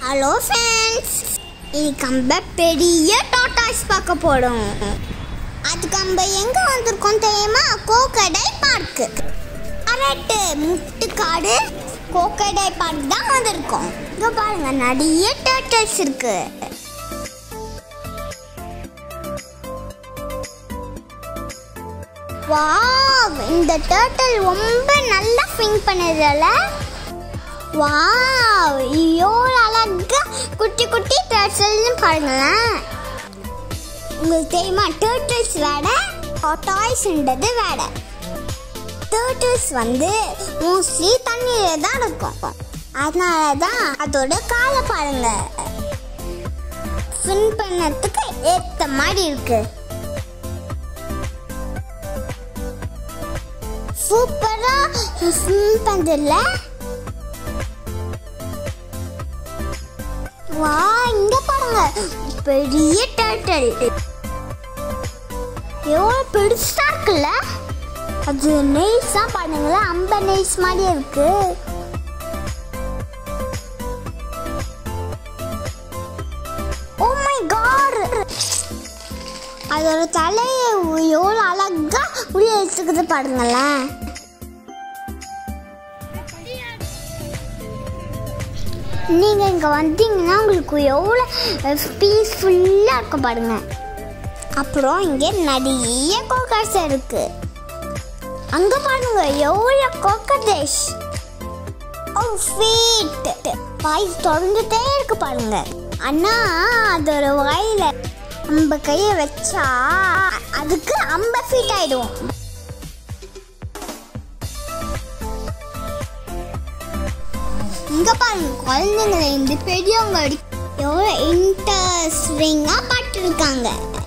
Hello friends இன்னைக்கு நம்ம பெரிய டாட்டாஸ் பார்க்க போறோம் அதுக்கு நம்ம எங்க வந்திருக்கோம் தெரியுமா கோக்கடை பார்க்கு கரெக்டு முட்டுக்காடு கோக்கடை பார்க் தான் வந்திருக்கோம் இங்க பாருங்க நிறைய டேட்டல்ஸ் இருக்கு வாவ் இந்த டேர்ட்டில் ரொம்ப நல்லா ஸ்விங் பண்ணுறதுல வாவ் ஐயோ அழகா குட்டி குட்டி டேர்ட்டில்னு பாருங்களேன் உங்களுக்கு தெரியுமா டேர்ட்டில்ஸ் வேட டாய்ஸ்ன்றது வேட டேர்ட்டில்ஸ் வந்து மோஸ்ட்லி தண்ணியில தான் இருக்கும் அதனால தான் அதோட காலை பாருங்க ஸ்விம் பண்ணதுக்கு ஏற்ற மாதிரி இருக்கு சூப்பரா ஸ்விம் பண்றதுல வா இங்க பாருங்க பெரிய டர்ட்டில் எவ்வளோ பெருசா இருக்குல்ல அது நெய்ஸா பாருங்களேன் அம்ப நெய்ஸ் மாதிரியே இருக்கு ஓ மை காட் அதோட தலையை எவ்வளோ அழகா உள்ள வச்சுக்கிறது பாருங்களேன் நீங்கள் இங்கே வந்தீங்கன்னா உங்களுக்கு எவ்வளோ பீஸ்ஃபுல்லாக இருக்கும் பாருங்க அப்புறம் இங்கே நிறைய கோக்கர்ஸ் இருக்கு அங்கே பாருங்க எவ்வளோ கோக்கர்டேஷ் ஓ ஃபீட் வாய் திறந்துட்டே இருக்கு பாருங்க அண்ணா அதோட வாயில நம்ம கையை வச்சா அதுக்கு ஐம்பது ஃபீட் ஆயிடும் இங்க பாருங்க குழந்தைங்கள இருந்து பெரியவங்க வரைக்கும் எவ்வளோ இன்ட்ரெஸ்டிங்காக பாட்டுருக்காங்க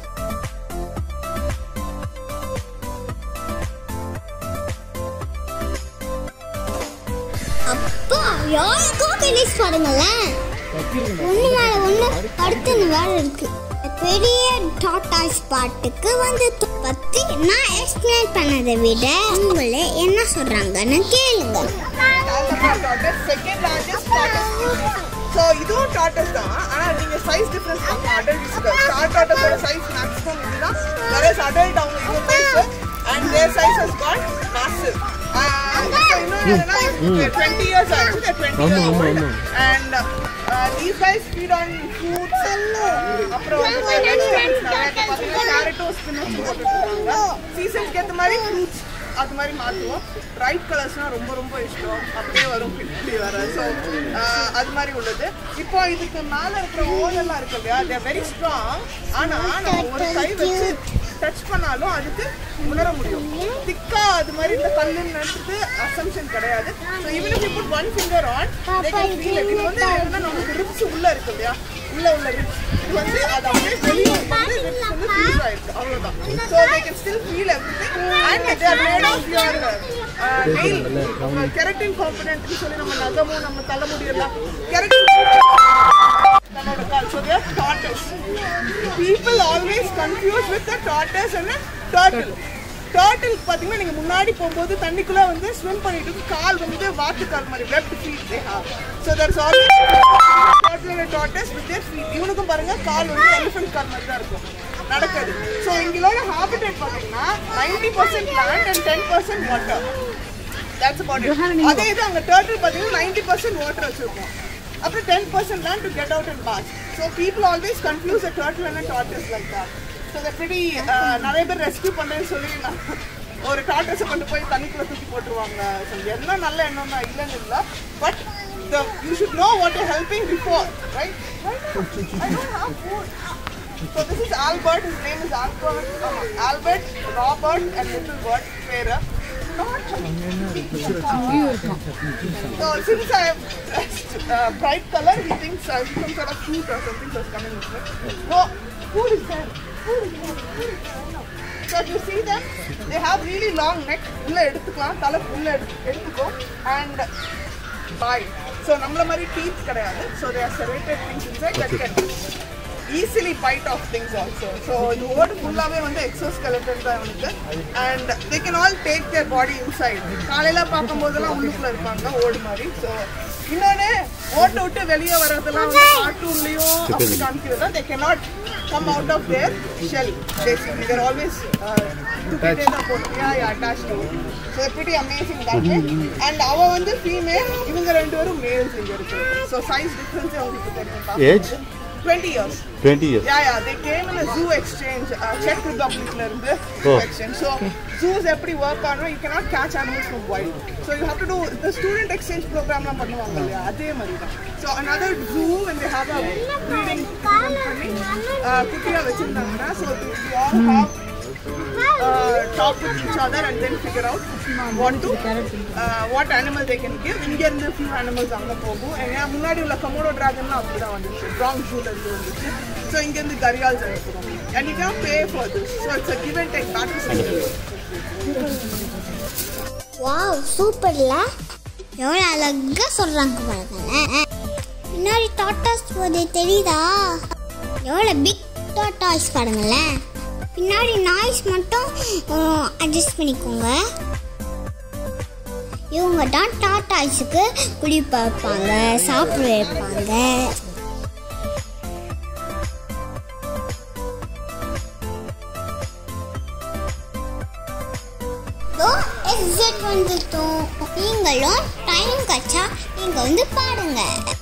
அப்பா யாருக்கோ கணேஷ் பாருங்களேன் ஒன்று மேலே ஒன்று அடுத்துன்னு வேற இருக்கு பெரிய டாட்டாஸ் பாட்டுக்கு வந்து பற்றி நான் எக்ஸ்பிளைன் பண்ணதை விட உங்களே என்ன சொல்கிறாங்கன்னு கேளுங்க tortoise second largest tortoise so இதுவும் டாட்டஸ் தான் ஆனால் நீங்கள் சைஸ் டிஃப்ரென்ஸ் பார்க்கணும் அடல்ட்ஸ்க்கு ஸ்டார் டாட்டஸோட சைஸ் மேக்ஸிமம் இதுதான் வேற அடல்ட் அவங்க இது பெருசு and their size has got massive இன்னொன்று என்னன்னா டுவெண்ட்டி இயர்ஸ் ஆயிடுச்சு twenty years old and these guys feed on fruits அப்புறம் வந்து வெஜிடபிள்ஸ் நிறைய பார்த்தீங்கன்னா கேரட்டும் ஸ்பினச் போட்டுருக்காங்க சீசன்ஸ்க்கு ஏற்ற மாதிரி ஃப்ரூட்ஸ் அது மாதிரி மாற்றுவோம் ரைட் கலர்ஸ்னால் ரொம்ப ரொம்ப இஷ்டம் அப்படியே வரும் பின்னாடி வர ஸோ அது மாதிரி உள்ளது இப்போ இதுக்கு மேலே இருக்கிற ஓலெல்லாம் இருக்கு இல்லையா தேர் வெரி ஸ்ட்ராங் ஆனால் நம்ம ஒரு கை வச்சு டச் பண்ணாலும் அதுக்கு உணர முடியும் திக்கா அது மாதிரி இந்த கல்லுன்னு நினைச்சிட்டு அசம்ஷன் கிடையாது so even if you put one finger on they can feel it இது வந்து என்னன்னா நமக்கு ரிப்ஸ் உள்ள இருக்கு இல்லையா உள்ள உள்ள ரிப்ஸ் இது வந்து அது அப்படியே வெளியே வந்து ரிப்ஸ் வந்து ஃப்ரீஸ் ஆயிருக்கு அவ்வளவுதான் so they can still feel everything and they are made of your nail keratin காம்பனன்ட்னு சொல்லி நம்ம நகமும் நம்ம தலைமுடி எல்லாம் கெரட்டின் நம்மளோட கால் so their tortoise people always confuse with the tortoise and turtle turtle பார்த்தீங்கன்னா நீங்கள் முன்னாடி போகும்போது தண்ணிக்குள்ளே வந்து ஸ்விம் பண்ணிட்டு இருக்கு. கால் வந்து வாத்து கால் மாதிரி left feet they have so that's always turtle and tortoise with their feet இவனுக்கும் பாருங்க கால் வந்து எலிஃபென்ட் கால் மாதிரி தான் இருக்கும் நடக்குது ஸோ எங்களோட ஹாபிடேட் பார்த்தீங்கன்னா ninety percent land and ten percent water that's about it அதே இது அங்கே டர்ட்டில் பார்த்தீங்கன்னா நைன்டி பர்சன்ட் வாட்டர் வச்சுருக்கோம் அப்புறம் ten percent land to get out and bath so people always confuse a turtle and tortoise like that so எப்படி நிறைய பேர் rescue பண்ணுறேன்னு சொல்லி நான் ஒரு டாட்டஸை கொண்டு போய் தண்ணிக்குள்ளே தூக்கி போட்டுருவாங்க ஸோ என்ன நல்ல எண்ணம் தான் இல்லைன்னு இல்லை but the you should know what you're helping before, right? I don't have food. So this is Albert. His name is Albert. Um, Albert, Robert, and Little Bird. Vera. Not So since I have uh, bright color, he thinks I have some sort of fruit or something that's coming with me. No, food is there. Food is there. Food is there. I know. So if you see them, they have really long neck. உள்ள எடுத்துக்கலாம் தலை உள்ள எடுத்து எடுத்துக்கோ and bite. So நம்மள மாதிரி teeth கிடையாது. So they are serrated things inside that can easily bite of things also so இந்த ஓடு ஃபுல்லாகவே வந்து எக்ஸோஸ்கெலட்டன் தான் இவனுக்கு and they can all take their body inside காலையில் பார்க்கும்போதெல்லாம் உள்ளுக்குள்ளே இருப்பாங்க ஓடு மாதிரி ஸோ இன்னொன்னு ஓட்ட விட்டு வெளியே வர்றதெல்லாம் வந்து கார்ட்டூன்லயும் அப்படி காமிக்கிறது they cannot come out of their shell basically they're always uh, தூக்கிட்டே தான் போகணும் yeah yeah attached to it. so they're pretty amazing that way and அவ வந்து female இவங்க ரெண்டு பேரும் males இங்க இருக்கு so size difference உங்களுக்கு தெரியும் age 20 years twenty years Yeah, yeah, they came in a zoo exchange, uh, Czech Republic ல இருந்து zoo Oh. exchange. So zoos எப்படி work ஆனோ you cannot catch animals from wild. So you have to do the student exchange program லாம் பண்ணுவாங்க இல்லையா அதே மாதிரி தான். So another zoo when they have a breeding பண்ணி uh, குட்டியா வச்சிருந்தாங்கன்னா so we all have uh, talk with each other and then figure out what to uh, what animal they can give இங்க இருந்து few animals அங்க போகும் ஏன்னா முன்னாடி உள்ள Komodo டிராகன்லாம் அப்படிதான் வந்துச்சு ப்ராங் ஜூல இருந்து வந்துச்சு ஸோ இங்க இருந்து கரியால்ஸ் அனுப்புறோம் and you can pay for this so it's a give and take back wow சூப்பர்ல எவ்வளோ அழகா சொல்றாங்க பாருங்களேன் பின்னாடி டாட்டாஸ் போதே தெரியுதா எவ்வளோ பிக் டாட்டாஸ் பாருங்களேன் பின்னாடி நாய்ஸ் மட்டும் அட்ஜஸ்ட் பண்ணிக்கோங்க இவங்க தான் டாட்டாஸுக்கு குளிப்ப வைப்பாங்க சாப்பிட வைப்பாங்க எக்ஸிட் வந்துட்டோம் நீங்களும் டைம் கச்சா நீங்க வந்து பாருங்க